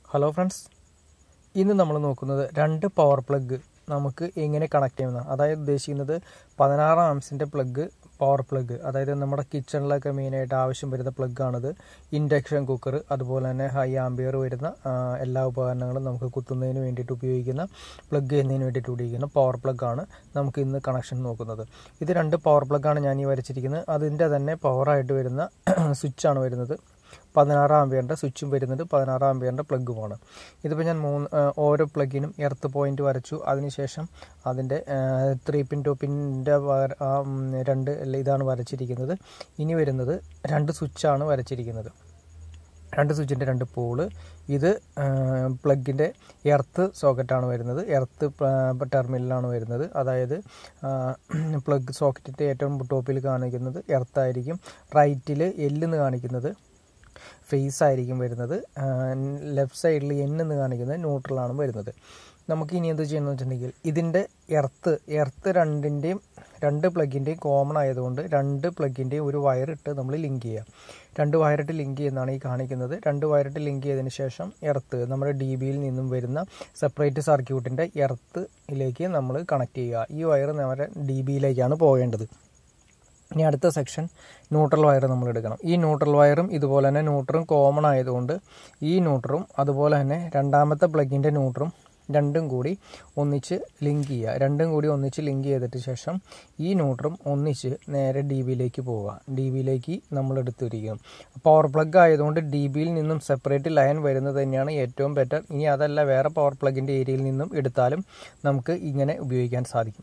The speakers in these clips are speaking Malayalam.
ഹലോ ഫ്രണ്ട്സ് ഇന്ന് നമ്മൾ നോക്കുന്നത് രണ്ട് പവർ പ്ലഗ് നമുക്ക് എങ്ങനെ കണക്ട് ചെയ്യുന്ന അതായത് ഉദ്ദേശിക്കുന്നത് പതിനാറ് ആംസിൻ്റെ പ്ലഗ് പവർ പ്ലഗ് അതായത് നമ്മുടെ കിച്ചണിലൊക്കെ മെയിനായിട്ട് ആവശ്യം വരുന്ന പ്ലഗ്ഗാണിത് ഇൻഡക്ഷൻ കുക്കർ അതുപോലെ തന്നെ ഹൈ ആംബിയർ വരുന്ന ആ, എല്ലാ ഉപകരണങ്ങളും നമുക്ക് കുത്തുന്നതിന് വേണ്ടിയിട്ട് ഉപയോഗിക്കുന്ന പ്ലഗ് ചെയ്യുന്നതിന് വേണ്ടിയിട്ട് ഉപയോഗിക്കുന്ന പവർ പ്ലഗ്ഗാണ് നമുക്ക് ഇന്ന് കണക്ഷൻ നോക്കുന്നത് ഇത് രണ്ട് പവർ പ്ലഗ്ഗാണ് ഞാൻ ഈ വരച്ചിരിക്കുന്നത് അതിൻ്റെ തന്നെ പവറായിട്ട് വരുന്ന സ്വിച്ചാണ് വരുന്നത് പതിനാറ് ആംബിയറിൻ്റെ സ്വിച്ചും വരുന്നത് പതിനാറ് ആംബിയറിൻ്റെ പ്ലഗുമാണ് ഇതിപ്പോൾ ഞാൻ മൂന്ന് ആ, ഓരോ പ്ലഗിനും എർത്ത് പോയിന്റ് വരച്ചു അതിനുശേഷം അതിൻ്റെ ത്രീ പിൻ ടു പിൻ്റെ രണ്ട് അല്ല ഇതാണ് വരച്ചിരിക്കുന്നത് ഇനി വരുന്നത് രണ്ട് സ്വിച്ചാണ് വരച്ചിരിക്കുന്നത് രണ്ട് സ്വിച്ചിൻ്റെ രണ്ട് പോള് ഇത് പ്ലഗിൻ്റെ എർത്ത് സോക്കറ്റാണ് വരുന്നത് എർത്ത് ടെർമിനലാണ് വരുന്നത് അതായത് പ്ലഗ് സോക്കറ്റിൻ്റെ ഏറ്റവും ടോപ്പിൽ കാണിക്കുന്നത് എർത്തായിരിക്കും റൈറ്റിൽ എല്ലെന്ന് കാണിക്കുന്നത് ഫേസ് ആയിരിക്കും വരുന്നത് ലെഫ്റ്റ് സൈഡിൽ എൻ എന്ന് കാണിക്കുന്നത് ന്യൂട്രലാണ് വരുന്നത് നമുക്ക് ഇനി എന്ത് ചെയ്യണമെന്ന് വെച്ചിട്ടുണ്ടെങ്കിൽ ഇതിൻ്റെ എർത്ത് എർത്ത് രണ്ടിൻ്റെയും രണ്ട് പ്ലഗിൻ്റെയും കോമൺ ആയതുകൊണ്ട് രണ്ട് പ്ലഗിൻ്റെയും ഒരു വയറിട്ട് നമ്മൾ ലിങ്ക് ചെയ്യാം രണ്ട് വയറിട്ട് ലിങ്ക് ചെയ്യുന്നതാണ് ഈ കാണിക്കുന്നത് രണ്ട് വയറിട്ട് ലിങ്ക് ചെയ്തതിന് ശേഷം എർത്ത് നമ്മുടെ ഡി ബിയിൽ നിന്നും വരുന്ന സെപ്പറേറ്റ് സർക്യൂട്ടിൻ്റെ എർത്തിലേക്ക് നമ്മൾ കണക്ട് ചെയ്യുക ഈ വയർ നമ്മുടെ ഡി ബിയിലേക്കാണ് പോകേണ്ടത് ഇനി അടുത്ത സെക്ഷൻ ന്യൂട്രൽ വയർ നമ്മൾ എടുക്കണം ഈ ന്യൂട്രൽ വയറും ഇതുപോലെ തന്നെ ന്യൂട്രും കോമൺ ആയതുകൊണ്ട് ഈ ന്യൂട്രും അതുപോലെ തന്നെ രണ്ടാമത്തെ പ്ലഗിൻ്റെ ന്യൂട്രും രണ്ടും കൂടി ഒന്നിച്ച് ലിങ്ക് ചെയ്യുക രണ്ടും കൂടി ഒന്നിച്ച് ലിങ്ക് ചെയ്തിട്ട് ശേഷം ഈ ന്യൂട്രും ഒന്നിച്ച് നേരെ ഡി ബിയിലേക്ക് പോവുക ഡി ബിയിലേക്ക് നമ്മൾ എടുത്തിരിക്കും പവർ പ്ലഗ് ആയതുകൊണ്ട് ഡി ബിയിൽ നിന്നും സെപ്പറേറ്റ് ലൈൻ വരുന്നത് തന്നെയാണ് ഏറ്റവും ബെറ്റർ ഇനി അതല്ല വേറെ പവർ പ്ലഗിൻ്റെ ഏരിയയിൽ നിന്നും എടുത്താലും നമുക്ക് ഇങ്ങനെ ഉപയോഗിക്കാൻ സാധിക്കും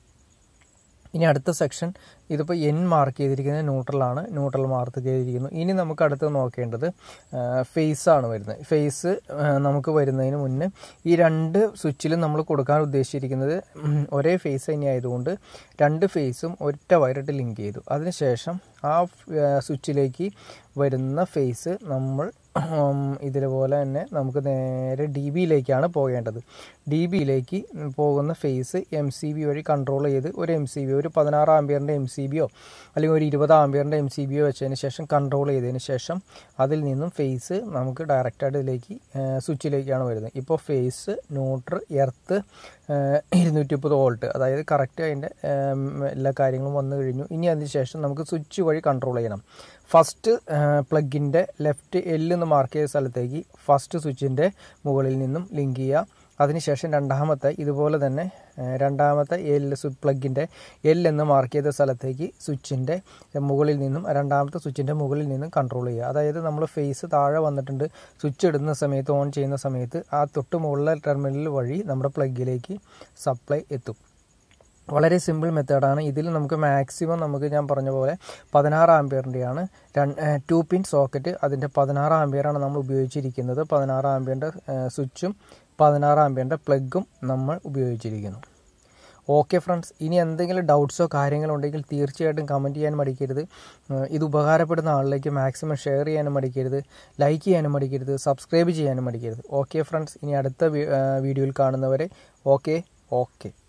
ഇനി അടുത്ത സെക്ഷൻ ഇതിപ്പോൾ എൻ മാർക്ക് ചെയ്തിരിക്കുന്നത് ന്യൂട്രലാണ് ന്യൂട്രൽ മാർക്ക് ചെയ്തിരിക്കുന്നു ഇനി നമുക്ക് അടുത്ത് നോക്കേണ്ടത് ഫേസ് ആണ് വരുന്നത് ഫേസ് നമുക്ക് വരുന്നതിന് മുന്നേ ഈ രണ്ട് സ്വിച്ചിലും നമ്മൾ കൊടുക്കാൻ ഉദ്ദേശിച്ചിരിക്കുന്നത് ഉം, ഒരേ ഫേസ് തന്നെ ആയതുകൊണ്ട് രണ്ട് ഫേസും ഒറ്റ വയറിട്ട് ലിങ്ക് ചെയ്തു അതിനുശേഷം ആ സ്വിച്ചിലേക്ക് വരുന്ന ഫേസ് നമ്മൾ ഉം, ഇതുപോലെ തന്നെ നമുക്ക് നേരെ ഡി ബിയിലേക്കാണ് പോകേണ്ടത് ഡി ബിയിലേക്ക് പോകുന്ന ഫേസ് എം സി ബി വഴി കൺട്രോൾ ചെയ്ത് ഒരു എം സി ബി ഒരു പതിനാറ് ആംബിയറിൻ്റെ എം സി ബിയോ അല്ലെങ്കിൽ ഒരു ഇരുപത് ആംബിയറിൻ്റെ എം സി ബിയോ വെച്ചതിന് ശേഷം കൺട്രോൾ ചെയ്തതിന് ശേഷം അതിൽ നിന്നും ഫേസ് നമുക്ക് ഡയറക്റ്റായിട്ട് ഇതിലേക്ക് സ്വിച്ചിലേക്കാണ് വരുന്നത് ഇപ്പോൾ ഫേസ് ന്യൂട്രൽ എർത്ത് ഇരുന്നൂറ്റി മുപ്പത് വോൾട്ട് അതായത് കറക്റ്റ് അതിൻ്റെ ഏം, എല്ലാ കാര്യങ്ങളും വന്നു കഴിഞ്ഞു ഇനി അതിന് ശേഷം നമുക്ക് സ്വിച്ച് വഴി കൺട്രോൾ ചെയ്യണം ഫസ്റ്റ് പ്ലഗിൻ്റെ ലെഫ്റ്റ് എല്ല് എന്ന് മാർക്ക് ചെയ്ത സ്ഥലത്തേക്ക് ഫസ്റ്റ് സ്വിച്ചിൻ്റെ മുകളിൽ നിന്നും ലിങ്ക് ചെയ്യുക അതിനുശേഷം രണ്ടാമത്തെ ഇതുപോലെ തന്നെ ഏഹ്, രണ്ടാമത്തെ എൽ പ്ലഗിൻ്റെ എൽ എന്ന് മാർക്ക് ചെയ്ത സ്ഥലത്തേക്ക് സ്വിച്ചിൻ്റെ മുകളിൽ നിന്നും രണ്ടാമത്തെ സ്വിച്ചിൻ്റെ മുകളിൽ നിന്നും കൺട്രോൾ ചെയ്യുക അതായത് നമ്മൾ ഫേസ് താഴെ വന്നിട്ടുണ്ട് സ്വിച്ച് ഇടുന്ന സമയത്ത് ഓൺ ചെയ്യുന്ന സമയത്ത് ആ തൊട്ട് മുകളിലെ ടെർമിനൽ വഴി നമ്മുടെ പ്ലഗിലേക്ക് സപ്ലൈ എത്തും വളരെ സിമ്പിൾ മെത്തേഡാണ് ഇതിൽ നമുക്ക് മാക്സിമം നമുക്ക് ഞാൻ പറഞ്ഞ പോലെ പതിനാറ് ആംബിയറിൻ്റെയാണ് ടു പിൻ സോക്കറ്റ് അതിൻ്റെ പതിനാറ് ആംബിയറാണ് നമ്മൾ ഉപയോഗിച്ചിരിക്കുന്നത് പതിനാറ് ആംബിയറിൻ്റെ സ്വിച്ചും പതിനാറ് ആംബിയറിൻ്റെ പ്ലഗും നമ്മൾ ഉപയോഗിച്ചിരിക്കുന്നു ഓക്കെ ഫ്രണ്ട്സ് ഇനി എന്തെങ്കിലും ഡൗട്ട്സോ കാര്യങ്ങളോ ഉണ്ടെങ്കിൽ തീർച്ചയായിട്ടും കമൻറ്റ് ചെയ്യാൻ മടിക്കരുത് ഏഹ് ഇത് ഉപകാരപ്പെടുന്ന ആളിലേക്ക് മാക്സിമം ഷെയർ ചെയ്യാനും മടിക്കരുത് ലൈക്ക് ചെയ്യാനും മടിക്കരുത് സബ്സ്ക്രൈബ് ചെയ്യാനും മടിക്കരുത് ഓക്കെ ഫ്രണ്ട്സ് ഇനി അടുത്ത വീ- ഏഹ് വീഡിയോയിൽ കാണുന്നവരെ ഓക്കെ ഓക്കെ